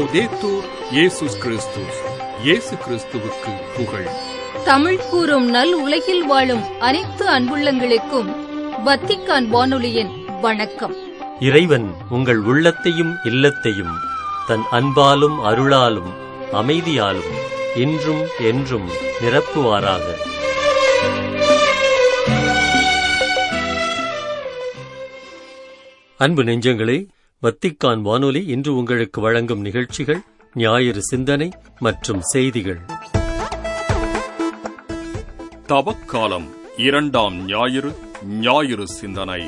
லவ்தேத்தூர் இயேசுஸ் கிறிஸ்துஸ் இயேசு கிறிஸ்துவுக்கு புகழ் தமிழ் கூறும் நல் உலகில் வாழும் அனைத்து அன்புள்ளங்களுக்கும் வத்திக்கான் வானொலியின் வணக்கம் இறைவன் உங்கள் உள்ளத்தையும் இல்லத்தையும் தன் அன்பாலும் அருளாலும் அமைதியாலும் இன்றும் என்றும் நிரப்புவாராக அன்பு நெஞ்சங்களே வத்திக்கான் வானொலி இன்று உங்களுக்கு வழங்கும் நிகழ்ச்சிகள் ஞாயிறு சிந்தனை மற்றும் செய்திகள் தவக்காலம் இரண்டாம் ஞாயிறு ஞாயிறு சிந்தனை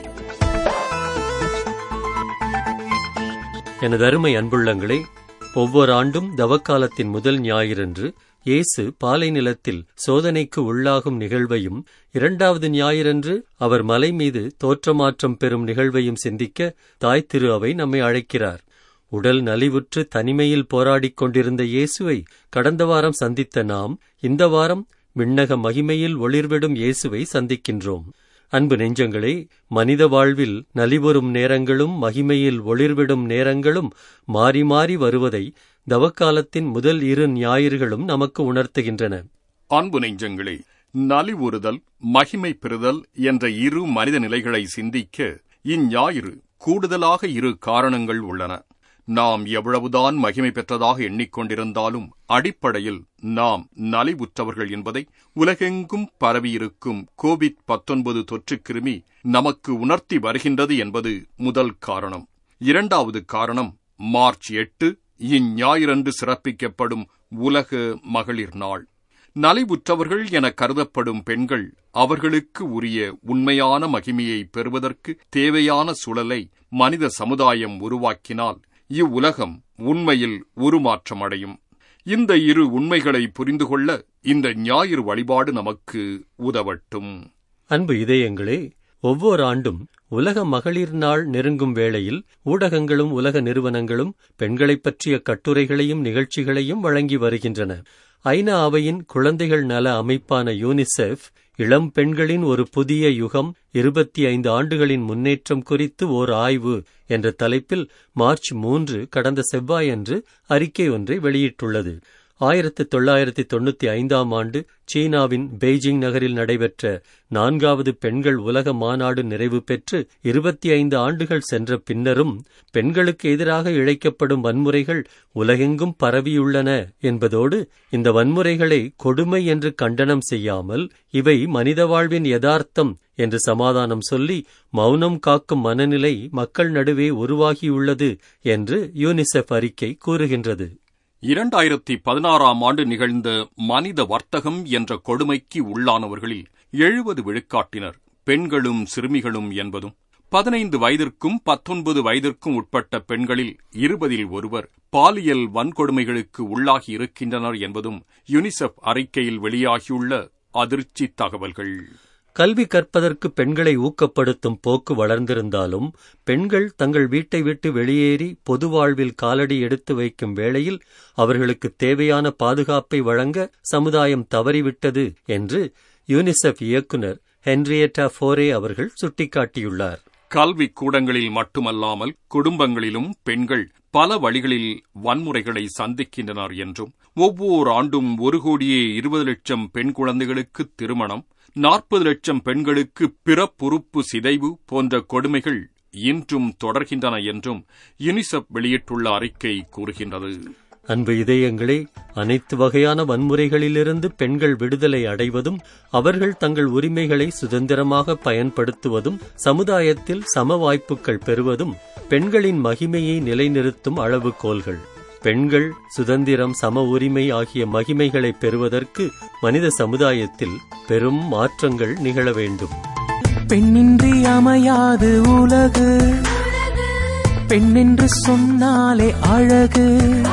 எனது அருமை அன்புள்ளங்களே ஒவ்வொரு ஆண்டும் தவக்காலத்தின் முதல் ஞாயிறன்று இயேசு பாலை நிலத்தில் சோதனைக்கு உள்ளாகும் நிகழ்வையும் இரண்டாவது ஞாயிறன்று அவர் மலை மீது தோற்றமாற்றம் பெறும் நிகழ்வையும் சிந்திக்க தாய் திரு அவை நம்மை அழைக்கிறார் உடல் நலிவுற்று தனிமையில் போராடிக் கொண்டிருந்த இயேசுவை கடந்த வாரம் சந்தித்த நாம் இந்த வாரம் விண்ணக மகிமையில் ஒளிர்விடும் இயேசுவை சந்திக்கின்றோம் அன்பு நெஞ்சங்களே மனித வாழ்வில் நலிவுறும் நேரங்களும் மகிமையில் ஒளிர்விடும் நேரங்களும் மாறி மாறி வருவதை தவக்காலத்தின் முதல் இரு ஞாயிறுகளும் நமக்கு உணர்த்துகின்றன அன்பு நெஞ்சங்களே நலிவுறுதல் மகிமை பெறுதல் என்ற இரு மனித நிலைகளை சிந்திக்க இஞ்ஞாயிறு கூடுதலாக இரு காரணங்கள் உள்ளன நாம் எவ்வளவுதான் மகிமை பெற்றதாக எண்ணிக்கொண்டிருந்தாலும் அடிப்படையில் நாம் நலிவுற்றவர்கள் என்பதை உலகெங்கும் பரவியிருக்கும் கோவிட் பத்தொன்பது தொற்றுக்கிருமி நமக்கு உணர்த்தி வருகின்றது என்பது முதல் காரணம் இரண்டாவது காரணம் மார்ச் எட்டு இஞ்ஞாயிறன்று சிறப்பிக்கப்படும் உலக மகளிர் நாள் நலிவுற்றவர்கள் என கருதப்படும் பெண்கள் அவர்களுக்கு உரிய உண்மையான மகிமையை பெறுவதற்கு தேவையான சூழலை மனித சமுதாயம் உருவாக்கினால் இவ்வுலகம் உண்மையில் உருமாற்றமடையும் இந்த இரு உண்மைகளை புரிந்து கொள்ள இந்த ஞாயிறு வழிபாடு நமக்கு உதவட்டும் அன்பு இதயங்களே ஒவ்வொரு ஆண்டும் உலக மகளிர் நாள் நெருங்கும் வேளையில் ஊடகங்களும் உலக நிறுவனங்களும் பெண்களைப் பற்றிய கட்டுரைகளையும் நிகழ்ச்சிகளையும் வழங்கி வருகின்றன ஐநா அவையின் குழந்தைகள் நல அமைப்பான யூனிசெஃப் இளம் பெண்களின் ஒரு புதிய யுகம் இருபத்தி ஐந்து ஆண்டுகளின் முன்னேற்றம் குறித்து ஓர் ஆய்வு என்ற தலைப்பில் மார்ச் மூன்று கடந்த செவ்வாயன்று அறிக்கை ஒன்றை வெளியிட்டுள்ளது ஆயிரத்து தொள்ளாயிரத்தி தொண்ணூத்தி ஐந்தாம் ஆண்டு சீனாவின் பெய்ஜிங் நகரில் நடைபெற்ற நான்காவது பெண்கள் உலக மாநாடு நிறைவு பெற்று இருபத்தி ஐந்து ஆண்டுகள் சென்ற பின்னரும் பெண்களுக்கு எதிராக இழைக்கப்படும் வன்முறைகள் உலகெங்கும் பரவியுள்ளன என்பதோடு இந்த வன்முறைகளை கொடுமை என்று கண்டனம் செய்யாமல் இவை மனித வாழ்வின் யதார்த்தம் என்று சமாதானம் சொல்லி மௌனம் காக்கும் மனநிலை மக்கள் நடுவே உருவாகியுள்ளது என்று யூனிசெஃப் அறிக்கை கூறுகின்றது இரண்டாயிரத்தி பதினாறாம் ஆண்டு நிகழ்ந்த மனித வர்த்தகம் என்ற கொடுமைக்கு உள்ளானவர்களில் எழுபது விழுக்காட்டினர் பெண்களும் சிறுமிகளும் என்பதும் பதினைந்து வயதிற்கும் பத்தொன்பது வயதிற்கும் உட்பட்ட பெண்களில் இருபதில் ஒருவர் பாலியல் வன்கொடுமைகளுக்கு உள்ளாகி இருக்கின்றனர் என்பதும் யுனிசெஃப் அறிக்கையில் வெளியாகியுள்ள அதிர்ச்சி தகவல்கள் கல்வி கற்பதற்கு பெண்களை ஊக்கப்படுத்தும் போக்கு வளர்ந்திருந்தாலும் பெண்கள் தங்கள் வீட்டை விட்டு வெளியேறி பொது வாழ்வில் காலடி எடுத்து வைக்கும் வேளையில் அவர்களுக்கு தேவையான பாதுகாப்பை வழங்க சமுதாயம் தவறிவிட்டது என்று யூனிசெஃப் இயக்குநர் ஹென்ரியட்டா ஃபோரே அவர்கள் சுட்டிக்காட்டியுள்ளார் கல்வி கூடங்களில் மட்டுமல்லாமல் குடும்பங்களிலும் பெண்கள் பல வழிகளில் வன்முறைகளை சந்திக்கின்றனர் என்றும் ஒவ்வொரு ஆண்டும் ஒரு கோடியே இருபது லட்சம் பெண் குழந்தைகளுக்கு திருமணம் நாற்பது லட்சம் பெண்களுக்கு பிறப்புறுப்பு சிதைவு போன்ற கொடுமைகள் இன்றும் தொடர்கின்றன என்றும் யுனிசெஃப் வெளியிட்டுள்ள அறிக்கை கூறுகின்றது அன்பு இதயங்களே அனைத்து வகையான வன்முறைகளிலிருந்து பெண்கள் விடுதலை அடைவதும் அவர்கள் தங்கள் உரிமைகளை சுதந்திரமாக பயன்படுத்துவதும் சமுதாயத்தில் சம வாய்ப்புகள் பெறுவதும் பெண்களின் மகிமையை நிலைநிறுத்தும் அளவுகோல்கள் பெண்கள் சுதந்திரம் சம உரிமை ஆகிய மகிமைகளை பெறுவதற்கு மனித சமுதாயத்தில் பெரும் மாற்றங்கள் நிகழ வேண்டும் பெண்ணின்றி அமையாது உலகு பெண்ணென்று சொன்னாலே அழகு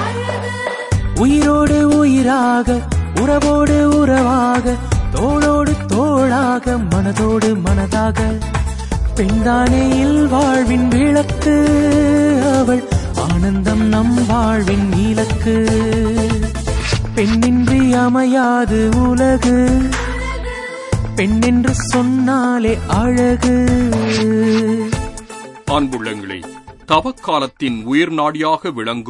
உயிரோடு உயிராக உறவோடு உறவாக தோளோடு தோளாக மனதோடு மனதாக பெண்தானே இல் வாழ்வின் விளக்கு அவள் ஆனந்தம் நம் வாழ்வின் நீலக்கு பெண்ணின்றி அமையாது உலகு பெண்ணென்று சொன்னாலே அழகு அன்புள்ளங்களே தவக்காலத்தின் உயிர் நாடியாக விளங்கும்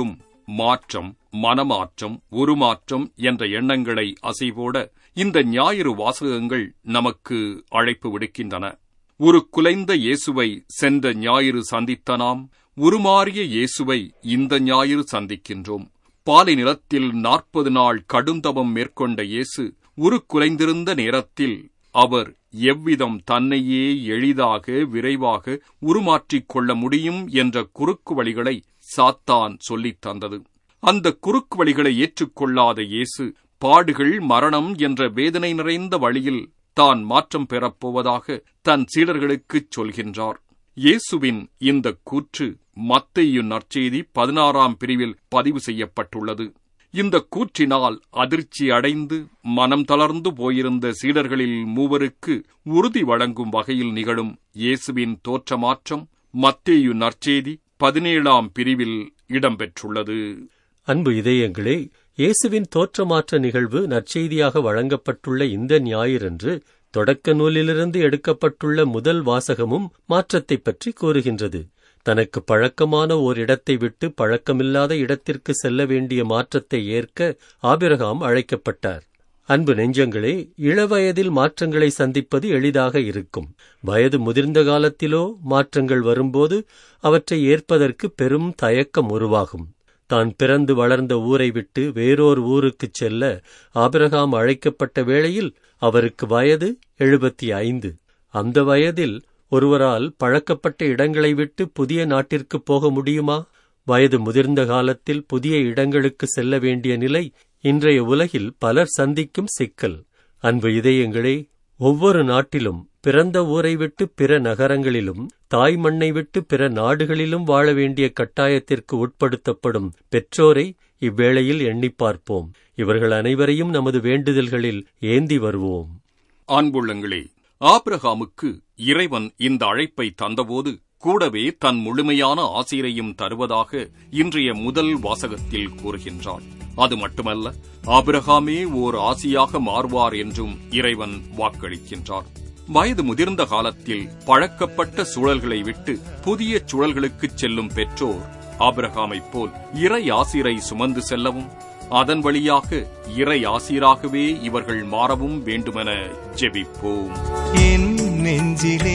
மாற்றம் மனமாற்றம் உருமாற்றம் என்ற எண்ணங்களை அசைவோட இந்த ஞாயிறு வாசகங்கள் நமக்கு அழைப்பு விடுக்கின்றன ஒரு குலைந்த இயேசுவை சென்ற ஞாயிறு சந்தித்த நாம் உருமாறிய இயேசுவை இந்த ஞாயிறு சந்திக்கின்றோம் பாலை நிலத்தில் நாற்பது நாள் கடுந்தவம் மேற்கொண்ட இயேசு உரு குலைந்திருந்த நேரத்தில் அவர் எவ்விதம் தன்னையே எளிதாக விரைவாக உருமாற்றிக் கொள்ள முடியும் என்ற குறுக்கு வழிகளை சாத்தான் சொல்லித் தந்தது அந்த குறுக்கு வழிகளை ஏற்றுக்கொள்ளாத இயேசு பாடுகள் மரணம் என்ற வேதனை நிறைந்த வழியில் தான் மாற்றம் பெறப்போவதாக தன் சீடர்களுக்குச் சொல்கின்றார் இயேசுவின் இந்த கூற்று மத்தையு நற்செய்தி பதினாறாம் பிரிவில் பதிவு செய்யப்பட்டுள்ளது இந்த கூற்றினால் அதிர்ச்சி அடைந்து மனம் தளர்ந்து போயிருந்த சீடர்களில் மூவருக்கு உறுதி வழங்கும் வகையில் நிகழும் இயேசுவின் தோற்றமாற்றம் மத்தேயு நற்செய்தி பதினேழாம் பிரிவில் இடம்பெற்றுள்ளது அன்பு இதயங்களே இயேசுவின் தோற்றமாற்ற நிகழ்வு நற்செய்தியாக வழங்கப்பட்டுள்ள இந்த ஞாயிறன்று தொடக்க நூலிலிருந்து எடுக்கப்பட்டுள்ள முதல் வாசகமும் மாற்றத்தைப் பற்றி கூறுகின்றது தனக்கு பழக்கமான ஓர் இடத்தை விட்டு பழக்கமில்லாத இடத்திற்கு செல்ல வேண்டிய மாற்றத்தை ஏற்க ஆபிரகாம் அழைக்கப்பட்டார் அன்பு நெஞ்சங்களே இளவயதில் மாற்றங்களை சந்திப்பது எளிதாக இருக்கும் வயது முதிர்ந்த காலத்திலோ மாற்றங்கள் வரும்போது அவற்றை ஏற்பதற்கு பெரும் தயக்கம் உருவாகும் தான் பிறந்து வளர்ந்த ஊரை விட்டு வேறோர் ஊருக்குச் செல்ல ஆபிரகாம் அழைக்கப்பட்ட வேளையில் அவருக்கு வயது எழுபத்தி ஐந்து அந்த வயதில் ஒருவரால் பழக்கப்பட்ட இடங்களை விட்டு புதிய நாட்டிற்கு போக முடியுமா வயது முதிர்ந்த காலத்தில் புதிய இடங்களுக்கு செல்ல வேண்டிய நிலை இன்றைய உலகில் பலர் சந்திக்கும் சிக்கல் அன்பு இதயங்களே ஒவ்வொரு நாட்டிலும் பிறந்த ஊரை விட்டு பிற நகரங்களிலும் தாய் மண்ணை விட்டு பிற நாடுகளிலும் வாழ வேண்டிய கட்டாயத்திற்கு உட்படுத்தப்படும் பெற்றோரை இவ்வேளையில் எண்ணிப் பார்ப்போம் இவர்கள் அனைவரையும் நமது வேண்டுதல்களில் ஏந்தி வருவோம் அன்புள்ளங்களே ஆபிரகாமுக்கு இறைவன் இந்த அழைப்பை தந்தபோது கூடவே தன் முழுமையான ஆசிரியையும் தருவதாக இன்றைய முதல் வாசகத்தில் கூறுகின்றான் அது மட்டுமல்ல ஆபிரகாமே ஓர் ஆசியாக மாறுவார் என்றும் இறைவன் வாக்களிக்கின்றார் வயது முதிர்ந்த காலத்தில் பழக்கப்பட்ட சூழல்களை விட்டு புதிய சூழல்களுக்குச் செல்லும் பெற்றோர் ஆபிரகாமைப் போல் இறை ஆசிரை சுமந்து செல்லவும் அதன் வழியாக இறை ஆசிராகவே இவர்கள் மாறவும் வேண்டுமென ஜெபிப்போம் என் நெஞ்சிலே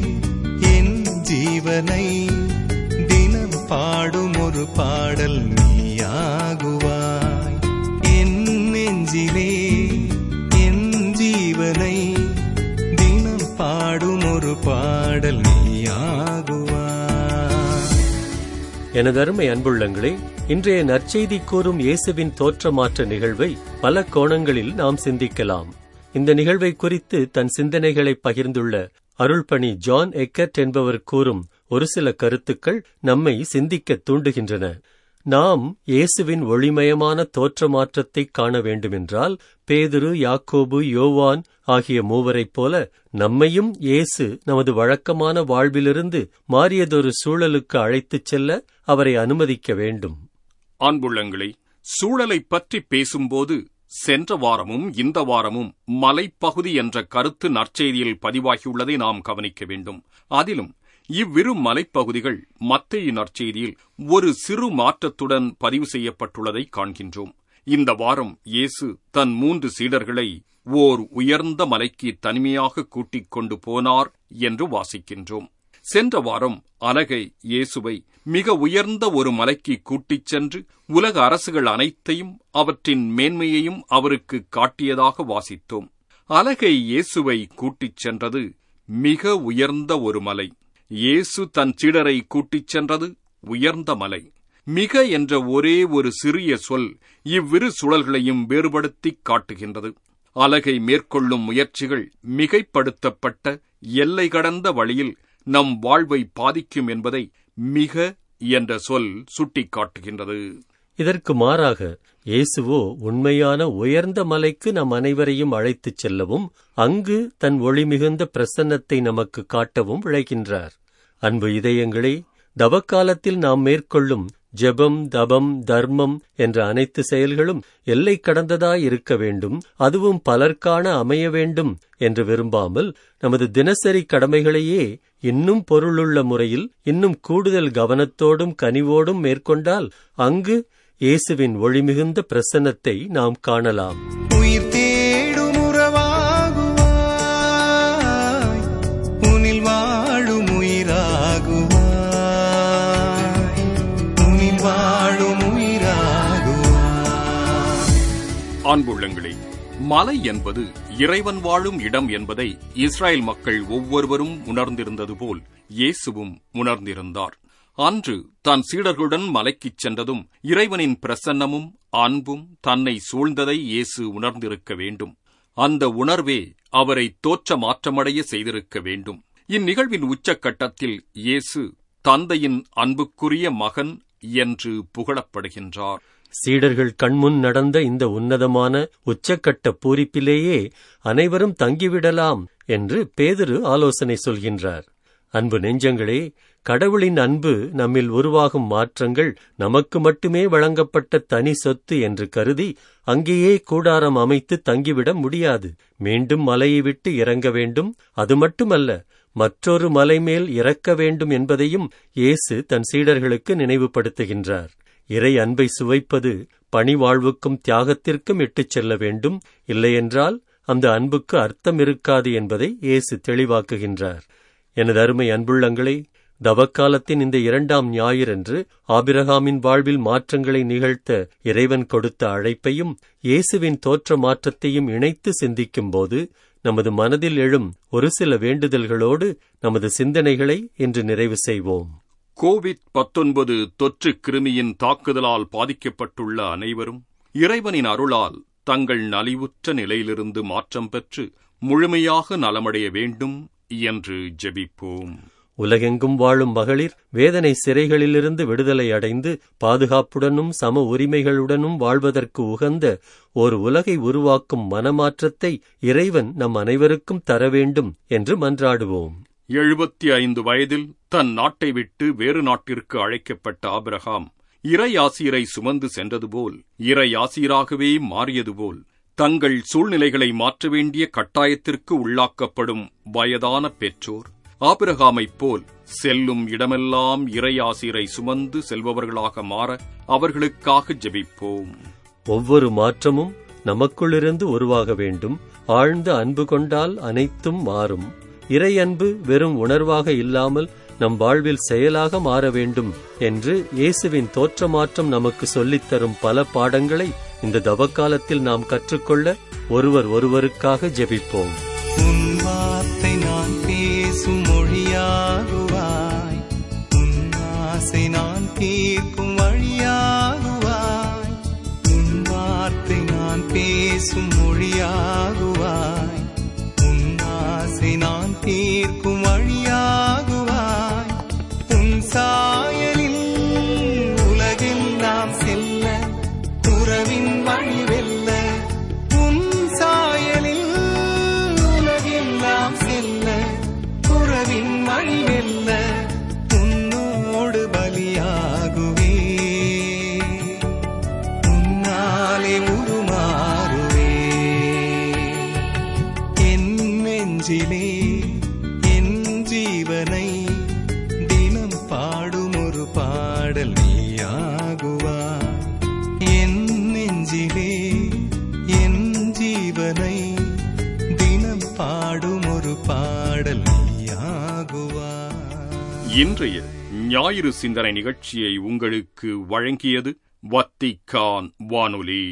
என் ஜீவனை தினம் பாடும் ஒரு பாடல் நீயாகுவாய் என் நெஞ்சிலே என் ஜீவனை தினம் பாடும் ஒரு பாடல் நீயாகுவாய் எனதருமை அன்புள்ளங்களே இன்றைய நற்செய்தி கூறும் இயேசுவின் தோற்றமாற்ற நிகழ்வை பல கோணங்களில் நாம் சிந்திக்கலாம் இந்த நிகழ்வை குறித்து தன் சிந்தனைகளை பகிர்ந்துள்ள அருள்பணி ஜான் எக்கர்ட் என்பவர் கூறும் ஒரு சில கருத்துக்கள் நம்மை சிந்திக்க தூண்டுகின்றன நாம் இயேசுவின் ஒளிமயமான தோற்றமாற்றத்தை காண வேண்டுமென்றால் பேதுரு யாக்கோபு யோவான் ஆகிய மூவரைப் போல நம்மையும் இயேசு நமது வழக்கமான வாழ்விலிருந்து மாறியதொரு சூழலுக்கு அழைத்துச் செல்ல அவரை அனுமதிக்க வேண்டும் அன்புள்ளங்களே சூழலைப் பற்றி பேசும்போது சென்ற வாரமும் இந்த வாரமும் மலைப்பகுதி என்ற கருத்து நற்செய்தியில் பதிவாகியுள்ளதை நாம் கவனிக்க வேண்டும் அதிலும் இவ்விரு மலைப்பகுதிகள் மத்தேயு நற்செய்தியில் ஒரு சிறு மாற்றத்துடன் பதிவு செய்யப்பட்டுள்ளதை காண்கின்றோம் இந்த வாரம் இயேசு தன் மூன்று சீடர்களை ஓர் உயர்ந்த மலைக்கு தனிமையாக கூட்டிக் கொண்டு போனார் என்று வாசிக்கின்றோம் சென்ற வாரம் அலகை இயேசுவை மிக உயர்ந்த ஒரு மலைக்கு கூட்டிச் சென்று உலக அரசுகள் அனைத்தையும் அவற்றின் மேன்மையையும் அவருக்கு காட்டியதாக வாசித்தோம் அலகை இயேசுவை கூட்டிச் சென்றது மிக உயர்ந்த ஒரு மலை இயேசு தன் சீடரை கூட்டிச் சென்றது உயர்ந்த மலை மிக என்ற ஒரே ஒரு சிறிய சொல் இவ்விரு சுழல்களையும் வேறுபடுத்திக் காட்டுகின்றது அலகை மேற்கொள்ளும் முயற்சிகள் மிகைப்படுத்தப்பட்ட எல்லை கடந்த வழியில் நம் வாழ்வை பாதிக்கும் என்பதை மிக என்ற சொல் சுட்டிக்காட்டுகின்றது இதற்கு மாறாக இயேசுவோ உண்மையான உயர்ந்த மலைக்கு நம் அனைவரையும் அழைத்துச் செல்லவும் அங்கு தன் ஒளி மிகுந்த பிரசன்னத்தை நமக்கு காட்டவும் விளைகின்றார் அன்பு இதயங்களே தவக்காலத்தில் நாம் மேற்கொள்ளும் ஜெபம் தபம் தர்மம் என்ற அனைத்து செயல்களும் எல்லை கடந்ததாய் இருக்க வேண்டும் அதுவும் பலர்காண அமைய வேண்டும் என்று விரும்பாமல் நமது தினசரி கடமைகளையே இன்னும் பொருளுள்ள முறையில் இன்னும் கூடுதல் கவனத்தோடும் கனிவோடும் மேற்கொண்டால் அங்கு இயேசுவின் ஒளிமிகுந்த பிரசன்னத்தை நாம் காணலாம் உயிர் தேடும் உறவாகுவாய் உனில் வாழும் உயிராகுவாய் உனில் வாழும் உயிராகுவாய் அன்புள்ளங்களே மலை என்பது இறைவன் வாழும் இடம் என்பதை இஸ்ராயேல் மக்கள் ஒவ்வொருவரும் உணர்ந்திருந்தது போல் இயேசுவும் உணர்ந்திருந்தார் அன்று தன் சீடர்களுடன் மலைக்குச் சென்றதும் இறைவனின் பிரசன்னமும் அன்பும் தன்னை சூழ்ந்ததை இயேசு உணர்ந்திருக்க வேண்டும் அந்த உணர்வே அவரை தோற்ற மாற்றமடைய செய்திருக்க வேண்டும் இந்நிகழ்வின் உச்சக்கட்டத்தில் இயேசு தந்தையின் அன்புக்குரிய மகன் என்று புகழப்படுகின்றார் சீடர்கள் கண்முன் நடந்த இந்த உன்னதமான உச்சக்கட்ட பூரிப்பிலேயே அனைவரும் தங்கிவிடலாம் என்று பேதுரு ஆலோசனை சொல்கின்றார் அன்பு நெஞ்சங்களே கடவுளின் அன்பு நம்மில் உருவாகும் மாற்றங்கள் நமக்கு மட்டுமே வழங்கப்பட்ட தனி சொத்து என்று கருதி அங்கேயே கூடாரம் அமைத்து தங்கிவிட முடியாது மீண்டும் மலையை விட்டு இறங்க வேண்டும் அது மட்டுமல்ல மற்றொரு மலை மேல் இறக்க வேண்டும் என்பதையும் இயேசு தன் சீடர்களுக்கு நினைவுபடுத்துகின்றார் இறை அன்பை சுவைப்பது பணிவாழ்வுக்கும் தியாகத்திற்கும் இட்டுச் செல்ல வேண்டும் இல்லையென்றால் அந்த அன்புக்கு அர்த்தம் இருக்காது என்பதை இயேசு தெளிவாக்குகின்றார் எனது அருமை அன்புள்ளங்களே தவக்காலத்தின் இந்த இரண்டாம் ஞாயிறன்று ஆபிரகாமின் வாழ்வில் மாற்றங்களை நிகழ்த்த இறைவன் கொடுத்த அழைப்பையும் இயேசுவின் தோற்ற மாற்றத்தையும் இணைத்து சிந்திக்கும்போது நமது மனதில் எழும் ஒரு சில வேண்டுதல்களோடு நமது சிந்தனைகளை இன்று நிறைவு செய்வோம் கோவிட் பத்தொன்பது தொற்று கிருமியின் தாக்குதலால் பாதிக்கப்பட்டுள்ள அனைவரும் இறைவனின் அருளால் தங்கள் நலிவுற்ற நிலையிலிருந்து மாற்றம் பெற்று முழுமையாக நலமடைய வேண்டும் என்று ஜெபிப்போம் உலகெங்கும் வாழும் மகளிர் வேதனை சிறைகளிலிருந்து விடுதலை அடைந்து பாதுகாப்புடனும் சம உரிமைகளுடனும் வாழ்வதற்கு உகந்த ஒரு உலகை உருவாக்கும் மனமாற்றத்தை இறைவன் நம் அனைவருக்கும் தர வேண்டும் என்று மன்றாடுவோம் எழுபத்தி ஐந்து வயதில் தன் நாட்டை விட்டு வேறு நாட்டிற்கு அழைக்கப்பட்ட ஆபிரகாம் இறையாசிரை சுமந்து சென்றது போல் இறையாசிராகவே மாறியது போல் தங்கள் சூழ்நிலைகளை மாற்ற வேண்டிய கட்டாயத்திற்கு உள்ளாக்கப்படும் வயதான பெற்றோர் ஆபிரகாமைப் போல் செல்லும் இடமெல்லாம் இறையாசிரை சுமந்து செல்பவர்களாக மாற அவர்களுக்காக ஜெபிப்போம் ஒவ்வொரு மாற்றமும் நமக்குள்ளிருந்து உருவாக வேண்டும் ஆழ்ந்த அன்பு கொண்டால் அனைத்தும் மாறும் இறை அன்பு வெறும் உணர்வாக இல்லாமல் நம் வாழ்வில் செயலாக மாற வேண்டும் என்று இயேசுவின் தோற்ற மாற்றம் நமக்கு சொல்லித்தரும் பல பாடங்களை இந்த தவக்காலத்தில் நாம் கற்றுக்கொள்ள ஒருவர் ஒருவருக்காக ஜெபிப்போம் உன் வார்த்தை நான் பேசும் மொழியாகுவாய் உன் ஆசை நான் தீர்க்கும் வழியாகுவாய் உன் வார்த்தை நான் பேசும் மொழியாகுவாய் உன் ஆசை நான் தீர்க்கும் வழியாகுவாய் உன் சாயலில் உலகெல்லாம் செல்ல உறவின் வழி வெல்ல உன் சாயலில் உலகெல்லாம் செல்ல உறவின் வழி வெல்ல உன்னோடு பலியாகுவே உன்னாலே உருமாறுவே என் நெஞ்சிலே என் ஜீவனை தினம் பாடும் ஒரு பாடல் நீயாகுவா என் நெஞ்சிலே என் ஜீவனை தினம் பாடும் ஒரு பாடல் நீயாகுவா இன்றைய ஞாயிறு சிந்தனை நிகழ்ச்சியை உங்களுக்கு வழங்கியது வத்திக்கான் வானொலி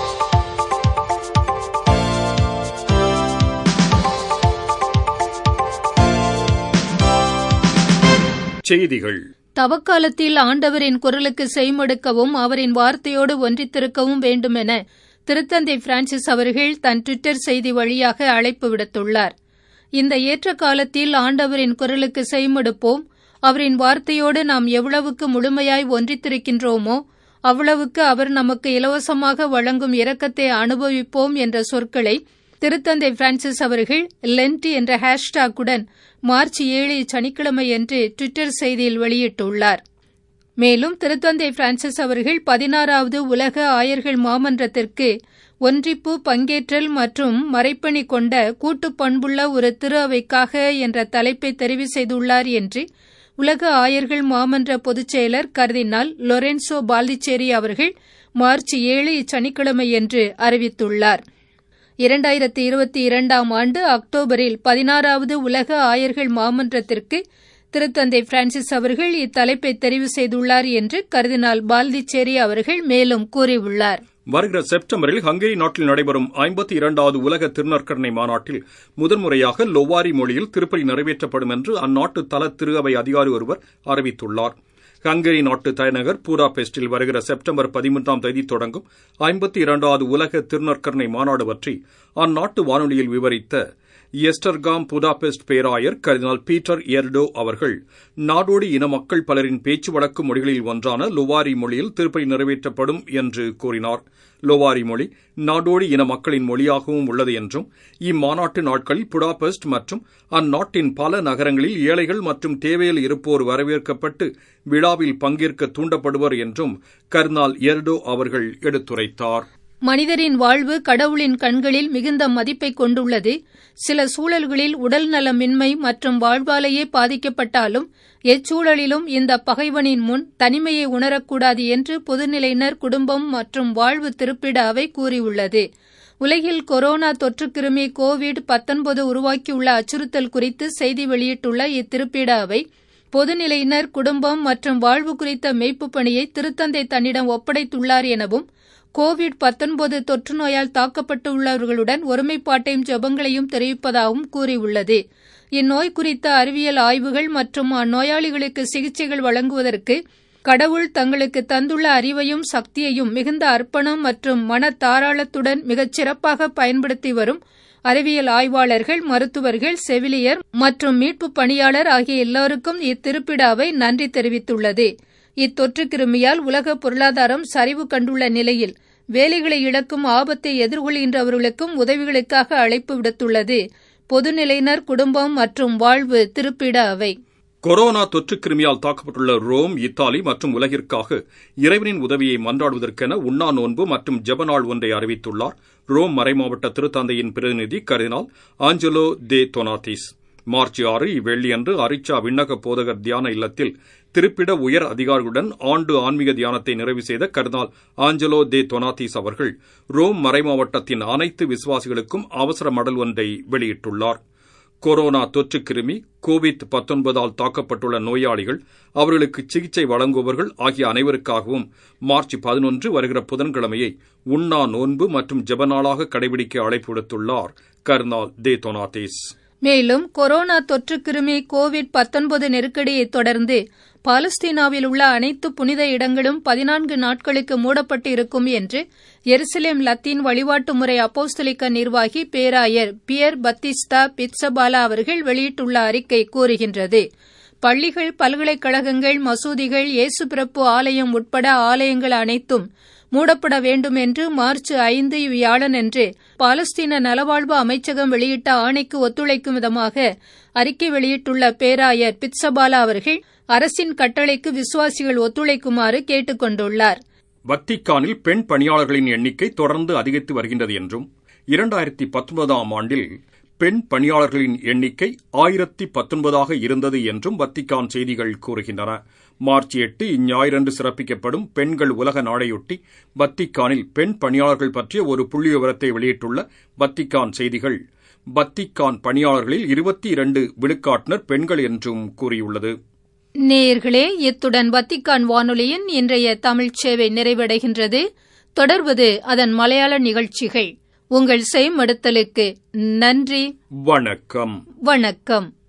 செய்திகள் தவக்காலத்தில் ஆண்டவரின் குரலுக்கு செய்மடுக்கவும் அவரின் வார்த்தையோடு ஒன்றித்திருக்கவும் வேண்டுமென திருத்தந்தை பிரான்சிஸ் அவர்கள் தன் ட்விட்டர் செய்தி வழியாக அழைப்பு விடுத்துள்ளார் இந்த ஏற்ற காலத்தில் ஆண்டவரின் குரலுக்கு செய்மடுப்போம் அவரின் வார்த்தையோடு நாம் எவ்வளவுக்கு முழுமையாய் ஒன்றித்திருக்கின்றோமோ அவ்வளவுக்கு அவர் நமக்கு இலவசமாக வழங்கும் இரக்கத்தை அனுபவிப்போம் என்ற சொற்களை திருத்தந்தை பிரான்சிஸ் அவர்கள் லென்ட் என்ற ஹேஷ்டாக்குடன் மார்ச் ஏழு சனிக்கிழமையன்று ட்விட்டர் செய்தியில் வெளியிட்டுள்ளார் மேலும் திருத்தந்தை பிரான்சிஸ் அவர்கள் பதினாறாவது உலக ஆயர்கள் மாமன்றத்திற்கு ஒன்றிப்பு பங்கேற்றல் மற்றும் மறைப்பணி கொண்ட கூட்டுப் பண்புள்ள ஒரு திரு அவைக்காக என்ற தலைப்பை தெரிவு செய்துள்ளார் என்று உலக ஆயர்கள் மாமன்ற பொதுச் செயலர் கர்தினால் லொரென்சோ பால்டிச்சேரி அவர்கள் மார்ச் ஏழு இச்சனிக்கிழமையன்று அறிவித்துள்ளார் இரண்டாயிரத்தி இருபத்தி இரண்டாம் ஆண்டு அக்டோபரில் பதினாறாவது உலக ஆயர்கள் மாமன்றத்திற்கு திருத்தந்தை பிரான்சிஸ் அவர்கள் இத்தலைப்பை தெரிவு செய்துள்ளார் என்று கர்தினால் பால்திச்சேரி அவர்கள் மேலும் கூறியுள்ளார் வருகிற செப்டம்பரில் ஹங்கேரி நாட்டில் நடைபெறும் ஐம்பத்தி இரண்டாவது உலக திருநற்கரணை மாநாட்டில் முதன்முறையாக லொவாரி மொழியில் திருப்பலி நிறைவேற்றப்படும் என்று அந்நாட்டு தல திரு அவை அதிகாரி ஒருவர் அறிவித்துள்ளார் ஹங்கேரி நாட்டு தலைநகர் பூடாபெஸ்டில் வருகிற செப்டம்பர் பதிமூன்றாம் தேதி தொடங்கும் ஐம்பத்தி இரண்டாவது உலக திருநற்கரணை மாநாடு பற்றி அந்நாட்டு வானொலியில் விவரித்த எஸ்டர்காம் புடாபெஸ்ட் பேராயர் கர்தினால் பீட்டர் எர்டோ அவர்கள் நாடோடி இன மக்கள் பலரின் பேச்சு வழக்கு மொழிகளில் ஒன்றான லொவாரி மொழியில் திருப்பலி நிறைவேற்றப்படும் என்று கூறினார் லோவாரி மொழி நாடோடி இன மக்களின் மொழியாகவும் உள்ளது என்றும் இம்மாநாட்டு நாட்களில் புடாபெஸ்ட் மற்றும் அந்நாட்டின் பல நகரங்களில் ஏழைகள் மற்றும் தேவையில் இருப்போர் வரவேற்கப்பட்டு விழாவில் பங்கேற்க தூண்டப்படுவர் என்றும் கர்னால் எர்டோ அவர்கள் எடுத்துரைத்தார் மனிதரின் வாழ்வு கடவுளின் கண்களில் மிகுந்த மதிப்பை கொண்டுள்ளது சில சூழல்களில் உடல் நலமின்மை மற்றும் வாழ்வாலேயே பாதிக்கப்பட்டாலும் எச்சூழலிலும் இந்த பகைவனின் முன் தனிமையை உணரக்கூடாது என்று பொதுநிலையினர் குடும்பம் மற்றும் வாழ்வு திருப்பிட அவை கூறியுள்ளது உலகில் கொரோனா தொற்றுக்கிருமி கோவிட் பத்தொன்பது உருவாக்கியுள்ள அச்சுறுத்தல் குறித்து செய்தி வெளியிட்டுள்ள இத்திருப்பிட அவை பொதுநிலையினர் குடும்பம் மற்றும் வாழ்வு குறித்த மெய்ப்பு பணியை திருத்தந்தை தன்னிடம் ஒப்படைத்துள்ளார் எனவும் கோவிட் பத்தொன்பது தொற்று நோயால் தாக்கப்பட்டுள்ளவர்களுடன் ஒருமைப்பாட்டையும் ஜபங்களையும் தெரிவிப்பதாகவும் கூறியுள்ளது இந்நோய் குறித்த அறிவியல் ஆய்வுகள் மற்றும் அந்நோயாளிகளுக்கு சிகிச்சைகள் வழங்குவதற்கு கடவுள் தங்களுக்கு தந்துள்ள அறிவையும் சக்தியையும் மிகுந்த அர்ப்பணம் மற்றும் மன தாராளத்துடன் மிகச் சிறப்பாக பயன்படுத்தி வரும் அறிவியல் ஆய்வாளர்கள் மருத்துவர்கள் செவிலியர் மற்றும் மீட்பு பணியாளர் ஆகிய எல்லோருக்கும் இத்திருப்பிடாவை நன்றி தெரிவித்துள்ளது இத்தொற்று கிருமியால் உலக பொருளாதாரம் சரிவு கண்டுள்ள நிலையில் வேலைகளை இழக்கும் ஆபத்தை எதிர்கொள்கின்றவர்களுக்கும் உதவிகளுக்காக அழைப்பு விடுத்துள்ளது பொதுநிலையினர் குடும்பம் மற்றும் வாழ்வு திருப்பிட அவை கொரோனா தொற்று கிருமியால் தாக்கப்பட்டுள்ள ரோம் இத்தாலி மற்றும் உலகிற்காக இறைவனின் உதவியை மன்றாடுவதற்கென உண்ணா நோன்பு மற்றும் ஜெபநாள் ஒன்றை அறிவித்துள்ளார் ரோம் மறைமாவட்ட திருத்தந்தையின் பிரதிநிதி கர்தினால் ஆஞ்சலோ தே தொனாத்திஸ் மார்ச் ஆறு இவ்வெள்ளியன்று அரிச்சா விண்ணக போதகர் தியான இல்லத்தில் திருப்பிட உயர் அதிகாரிகளுடன் ஆண்டு ஆன்மீக தியானத்தை நிறைவு செய்த கர்னால் ஆஞ்சலோ தே தொனாத்திஸ் அவர்கள் ரோம் மறைமாவட்டத்தின் அனைத்து விசுவாசிகளுக்கும் அவசர மடல் ஒன்றை வெளியிட்டுள்ளார் கொரோனா தொற்று கிருமி கோவிட் பத்தொன்பதால் தாக்கப்பட்டுள்ள நோயாளிகள் அவர்களுக்கு சிகிச்சை வழங்குபவர்கள் ஆகிய அனைவருக்காகவும் மார்ச் பதினொன்று வருகிற புதன்கிழமையை உண்ணா நோன்பு மற்றும் ஜெபநாளாக கடைபிடிக்க அழைப்பு விடுத்துள்ளார் கர்னால் தே தொனாத்தேஸ் மேலும் கொரோனா தொற்று கிருமி கோவிட் பத்தொன்பது நெருக்கடியை தொடர்ந்து பாலஸ்தீனாவில் உள்ள அனைத்து புனித இடங்களும் பதினான்கு நாட்களுக்கு மூடப்பட்டு இருக்கும் என்று எருசலேம் லத்தீன் வழிபாட்டு முறை அப்போஸ்தலிக்க நிர்வாகி பேராயர் பியர் பத்திஸ்தா பிட்சபாலா அவர்கள் வெளியிட்டுள்ள அறிக்கை கூறுகின்றது பள்ளிகள் பல்கலைக்கழகங்கள் மசூதிகள் இயேசு பிறப்பு ஆலயம் உட்பட ஆலயங்கள் அனைத்தும் மூடப்பட வேண்டும் என்று மார்ச் ஐந்து வியாழனன்று பாலஸ்தீன நலவாழ்வு அமைச்சகம் வெளியிட்ட ஆணைக்கு ஒத்துழைக்கும் விதமாக அறிக்கை வெளியிட்டுள்ள பேராயர் பிட்சபாலா அவர்கள் அரசின் கட்டளைக்கு விசுவாசிகள் ஒத்துழைக்குமாறு கேட்டுக் கொண்டுள்ளார் வத்திக்கானில் பெண் பணியாளர்களின் எண்ணிக்கை தொடர்ந்து அதிகரித்து வருகின்றது என்றும் இரண்டாயிரத்தி பத்தொன்பதாம் ஆண்டில் பெண் பணியாளர்களின் எண்ணிக்கை ஆயிரத்தி பத்தொன்பதாக இருந்தது என்றும் வத்திக்கான் செய்திகள் கூறுகின்றன மார்ச் எட்டு இஞ்ஞாயிறன்று சிறப்பிக்கப்படும் பெண்கள் உலக நாளையொட்டி வத்திக்கானில் பெண் பணியாளர்கள் பற்றிய ஒரு புள்ளி விவரத்தை வெளியிட்டுள்ள வத்திக்கான் செய்திகள் வத்திக்கான் பணியாளர்களில் இருபத்தி இரண்டு விழுக்காட்டினர் பெண்கள் என்றும் கூறியுள்ளது நேயர்களே இத்துடன் வத்திக்கான் வானொலியின் இன்றைய தமிழ்ச் சேவை நிறைவடைகின்றது தொடர்வது அதன் மலையாள நிகழ்ச்சிகள் உங்கள் செய்மடுத்தலுக்கு நன்றி வணக்கம் வணக்கம்